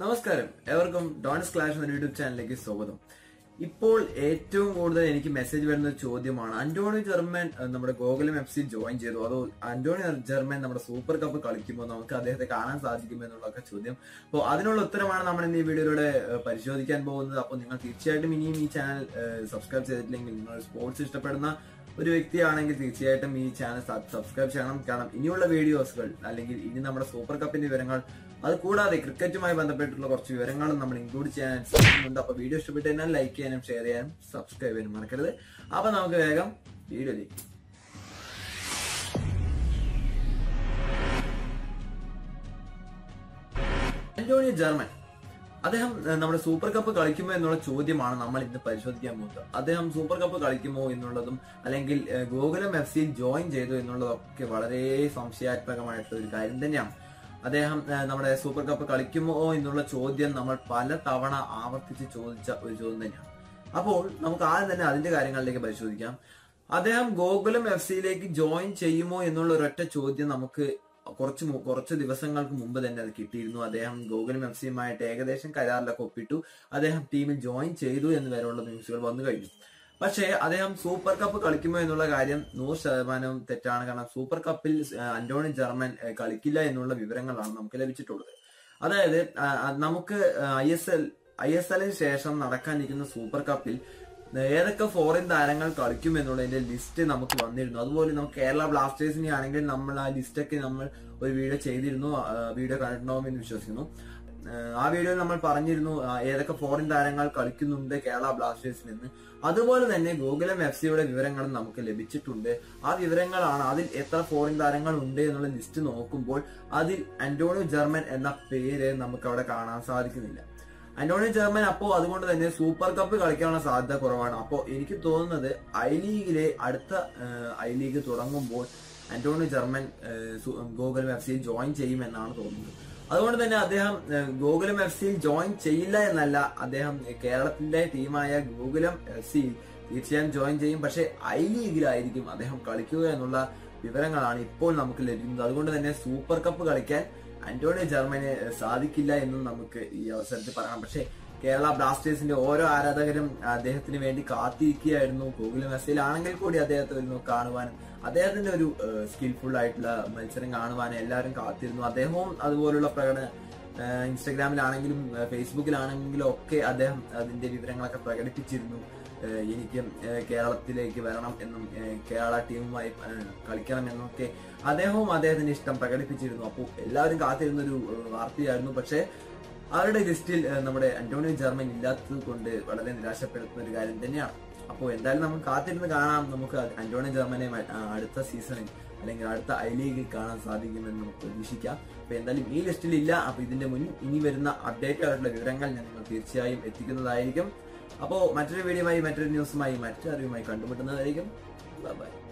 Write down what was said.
നമസ്കാരം എവർക്കും dons clash എന്ന യൂട്യൂബ് ചാനലിലേക്ക് സ്വാഗതം ഇപ്പോൾ ഏറ്റവും കൂടുതൽ എനിക്ക് മെസ്സേജ് വരുന്ന ഒരു ചോദ്യമാണ് അന്റോണി ജെർമൻ അഹ് നമ്മുടെ ഗോകുലം എഫ് സി ജോയിൻ ചെയ്തു അതോ അന്റോണി ജെർമൻ നമ്മുടെ സൂപ്പർ കപ്പ് കളിക്കുമ്പോൾ നമുക്ക് അദ്ദേഹത്തെ കാണാൻ സാധിക്കുമോ എന്നുള്ളതൊക്കെ ചോദ്യം അപ്പോൾ അതിനുള്ള ഉത്തരമാണ് നമ്മൾ ഇന്ന് ഈ വീഡിയോയിലൂടെ അഹ് പരിശോധിക്കാൻ പോകുന്നത് അപ്പോൾ നിങ്ങൾ തീർച്ചയായിട്ടും ഇനിയും ഈ ചാനൽ സബ്സ്ക്രൈബ് ചെയ്തിട്ടില്ലെങ്കിൽ നിങ്ങൾ സ്പോർട്സ് ഇഷ്ടപ്പെടുന്ന ഒരു വ്യക്തിയാണെങ്കിൽ തീർച്ചയായിട്ടും ഈ ചാനൽ സബ്സ്ക്രൈബ് ചെയ്യണം കാരണം ഇനിയുള്ള വീഡിയോസുകൾ അല്ലെങ്കിൽ ഇനി നമ്മുടെ സൂപ്പർ കപ്പിന്റെ വിവരങ്ങൾ അത് കൂടാതെ ക്രിക്കറ്റുമായി ബന്ധപ്പെട്ടുള്ള കുറച്ച് വിവരങ്ങളും നമ്മൾ ഇൻക്ലൂഡ് ചെയ്യാൻ ശ്രമിക്കുന്നുണ്ട് അപ്പൊ വീഡിയോ ഇഷ്ടപ്പെട്ട് കഴിഞ്ഞാൽ ലൈക്ക് ചെയ്യാനും ഷെയർ ചെയ്യാനും സബ്സ്ക്രൈബ് ചെയ്യാനും മറക്കരുത് അപ്പൊ നമുക്ക് വേഗം വീഡിയോയിലേക്ക് അന്റോണിയോ ജർമ്മൻ അദ്ദേഹം ഏഹ്, നമ്മുടെ സൂപ്പർ കപ്പ് കളിക്കുമോ എന്നുള്ള ചോദ്യമാണ് നമ്മൾ ഇന്ന് പരിശോധിക്കാൻ പോകുന്നത് അദ്ദേഹം സൂപ്പർ കപ്പ് കളിക്കുമോ എന്നുള്ളതും അല്ലെങ്കിൽ ഏഹ്, ഗോകുലം എഫ് സിയിൽ ജോയിൻ ചെയ്തു എന്നുള്ളതൊക്കെ വളരെ സംശയാത്മകമായിട്ടുള്ള ഒരു കാര്യം തന്നെയാണ് അദ്ദേഹം ഏഹ്, നമ്മുടെ സൂപ്പർ കപ്പ് കളിക്കുമോ എന്നുള്ള ചോദ്യം നമ്മൾ പല തവണ ആവർത്തിച്ച് ചോദിച്ച ഒരു ചോദ്യം തന്നെയാണ് അപ്പോൾ നമുക്ക് ആദ്യം തന്നെ അതിന്റെ കാര്യങ്ങളിലേക്ക് പരിശോധിക്കാം അദ്ദേഹം ഗോകുലം എഫ് സിയിലേക്ക് ജോയിൻ ചെയ്യുമോ എന്നുള്ള ഒരൊറ്റ ചോദ്യം നമുക്ക് കുറച്ച് മു- കുറച്ച് ദിവസങ്ങൾക്ക് മുമ്പ് തന്നെ അത് കിട്ടിയിരുന്നു അദ്ദേഹം ഗോകുലം എഫ് സിയുമായിട്ട് ഏകദേശം കരാറിലൊക്കെ ഒപ്പിട്ടു അദ്ദേഹം ടീമിൽ ജോയിൻ ചെയ്തു എന്ന് വരെയുള്ള ന്യൂസുകൾ വന്നു കഴിഞ്ഞു പക്ഷേ അദ്ദേഹം സൂപ്പർ കപ്പ് കളിക്കുമോ എന്നുള്ള കാര്യം നൂറ് ശതമാനവും തെറ്റാണ് കാരണം സൂപ്പർ കപ്പിൽ ആ, അന്റോണി ജർമ്മൻ ആ, കളിക്കില്ല എന്നുള്ള വിവരങ്ങളാണ് നമുക്ക് ലഭിച്ചിട്ടുള്ളത് അതായത് ആ, ആ, നമുക്ക് I S L I S എല്ലിന് ശേഷം നടക്കാനിരിക്കുന്ന സൂപ്പർ കപ്പിൽ ഏതൊക്കെ ഫോറിൻ താരങ്ങൾ കളിക്കും എന്നുള്ളതിന്റെ ലിസ്റ്റ് നമുക്ക് വന്നിരുന്നു അതുപോലെ നമുക്ക് കേരള ബ്ലാസ്റ്റേഴ്സിനെ ആണെങ്കിൽ നമ്മൾ ആ ലിസ്റ്റൊക്കെ നമ്മൾ ഒരു വീഡിയോ ചെയ്തിരുന്നു ആ, വീഡിയോ കണ്ടിട്ടുണ്ടാവും എന്ന് വിശ്വസിക്കുന്നു ആ, ആ വീഡിയോയിൽ നമ്മൾ പറഞ്ഞിരുന്നു ആ, ഏതൊക്കെ ഫോറിൻ താരങ്ങൾ കളിക്കുന്നുണ്ട് കേരള ബ്ലാസ്റ്റേഴ്സിൽ നിന്ന് അതുപോലെ തന്നെ ഗോകുലം എഫ് സിയുടെ വിവരങ്ങളും നമുക്ക് ലഭിച്ചിട്ടുണ്ട് ആ വിവരങ്ങളാണ് അതിൽ എത്ര ഫോറിൻ താരങ്ങൾ ഉണ്ട് എന്നുള്ള ലിസ്റ്റ് നോക്കുമ്പോൾ അതിൽ അന്റോണിയോ ജർമ്മൻ എന്ന പേര് നമുക്ക് അവിടെ കാണാൻ സാധിക്കുന്നില്ല അന്റോണിയോ ജർമ്മൻ അപ്പോ അതുകൊണ്ട് തന്നെ സൂപ്പർ കപ്പ് കളിക്കാനുള്ള സാധ്യത കുറവാണ് അപ്പോ എനിക്ക് തോന്നുന്നത് ഐ ലീഗിലെ അടുത്ത ഐ ലീഗ് തുടങ്ങുമ്പോൾ അന്റോണിയോ ജർമ്മൻ ഏഹ്, സു- ഗോകുലം എഫ് സിയിൽ ജോയിൻ ചെയ്യുമെന്നാണ് തോന്നുന്നത് അതുകൊണ്ട് തന്നെ അദ്ദേഹം ഏഹ്, ഗോകുലം എഫ് സിയിൽ ജോയിൻ ചെയ്യില്ല എന്നല്ല അദ്ദേഹം കേരളത്തിന്റെ ടീമായ ഗോകുലം എഫ് സിയിൽ തീർച്ചയായും ജോയിൻ ചെയ്യും പക്ഷേ ഐ ലീഗിലായിരിക്കും അദ്ദേഹം കളിക്കുക എന്നുള്ള വിവരങ്ങളാണ് ഇപ്പോൾ നമുക്ക് ലഭിക്കുന്നത് അതുകൊണ്ട് തന്നെ സൂപ്പർ കപ്പ് കളിക്കാൻ അന്റോണിയോ ജർമ്മന് സാധിക്കില്ല എന്നും നമുക്ക് ഈ അവസരത്തിൽ പറയാം പക്ഷേ കേരള ബ്ലാസ്റ്റേഴ്സിന്റെ ഓരോ ആരാധകരും അദ്ദേഹത്തിന് വേണ്ടി കാത്തിരിക്കുകയായിരുന്നു ഗോകുലം മെസ്സിലാണെങ്കിൽ കൂടി അദ്ദേഹത്തെ ഒന്ന് കാണുവാനും അദ്ദേഹത്തിന്റെ ഒരു സ്കിൽഫുൾ ആയിട്ടുള്ള മത്സരം കാണുവാനും എല്ലാവരും കാത്തിരുന്നു അദ്ദേഹവും അതുപോലുള്ള പ്രകടന ഏഹ് ഇൻസ്റ്റഗ്രാമിലാണെങ്കിലും ഏഹ് ഫേസ്ബുക്കിലാണെങ്കിലും ഒക്കെ അദ്ദേഹം അതിന്റെ വിവരങ്ങളൊക്കെ പ്രകടിപ്പിച്ചിരുന്നു ഏഹ് എനിക്ക് ഏഹ് കേരളത്തിലേക്ക് വരണം എന്നും ഏഹ് കേരള ടീമുമായി ഏഹ് കളിക്കണം എന്നൊക്കെ അദ്ദേഹവും അദ്ദേഹത്തിന്റെ ഇഷ്ടം പ്രകടിപ്പിച്ചിരുന്നു അപ്പോൾ എല്ലാവരും കാത്തിരുന്ന ഒരു ഏഹ് വാർത്തയായിരുന്നു പക്ഷേ അവരുടെ ലിസ്റ്റിൽ ഏഹ് നമ്മുടെ അന്റോണിയോ ജർമ്മൻ ഇല്ലാത്തത് കൊണ്ട് വളരെ നിരാശപ്പെടുത്തുന്ന ഒരു കാര്യം തന്നെയാണ് അപ്പോൾ എന്തായാലും നമുക്ക് കാത്തിരുന്ന് കാണാം നമുക്ക് അന്റോണിയോ ജർമ്മനെ മ- ആ, അടുത്ത സീസണിൽ അല്ലെങ്കിൽ അടുത്ത ഐ ലീഗിൽ കാണാൻ സാധിക്കുമെന്ന് നമുക്ക് പ്രതീക്ഷിക്കാം അപ്പൊ എന്തായാലും ഈ ലിസ്റ്റിൽ ഇല്ല അപ്പൊ ഇതിന്റെ മുൻ ഇനി വരുന്ന അപ്ഡേറ്റ് ആയിട്ടുള്ള വിവരങ്ങൾ ഞാൻ നിങ്ങൾ തീർച്ചയായും എത്തിക്കുന്നതായിരിക്കും അപ്പോൾ മറ്റൊരു വീഡിയോയുമായി മറ്റൊരു ന്യൂസുമായി മറ്റൊരു അറിവുമായി കണ്ടുമുട്ടുന്നതായിരിക്കും ബൈ